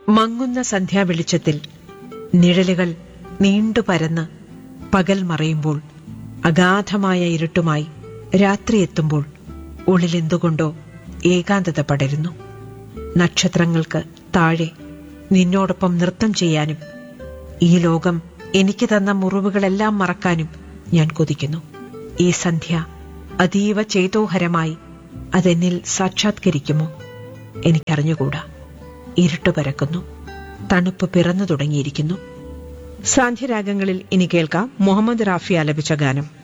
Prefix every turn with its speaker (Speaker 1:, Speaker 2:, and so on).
Speaker 1: മങ്ങുന്ന സന്ധ്യാവെളിച്ചത്തിൽ നിഴലുകൾ നീണ്ടു പരന്ന് പകൽ മറയുമ്പോൾ അഗാധമായ ഇരുട്ടുമായി രാത്രി എത്തുമ്പോൾ ഉള്ളിലെന്തുകൊണ്ടോ ഏകാന്തത പടരുന്നു നക്ഷത്രങ്ങൾക്ക് താഴെ നിന്നോടൊപ്പം നൃത്തം ചെയ്യാനും ഈ ലോകം എനിക്ക് തന്ന മുറിവുകളെല്ലാം മറക്കാനും ഞാൻ കൊതിക്കുന്നു ഈ സന്ധ്യ അതീവ ചേതോഹരമായി അതെന്നിൽ സാക്ഷാത്കരിക്കുമോ എനിക്കറിഞ്ഞുകൂടാ ഇരുട്ട് പരക്കുന്നു തണുപ്പ് പിറന്നു തുടങ്ങിയിരിക്കുന്നു സാന്ധ്യരാഗങ്ങളിൽ ഇനി കേൾക്കാം മുഹമ്മദ് റാഫി ആലപിച്ച ഗാനം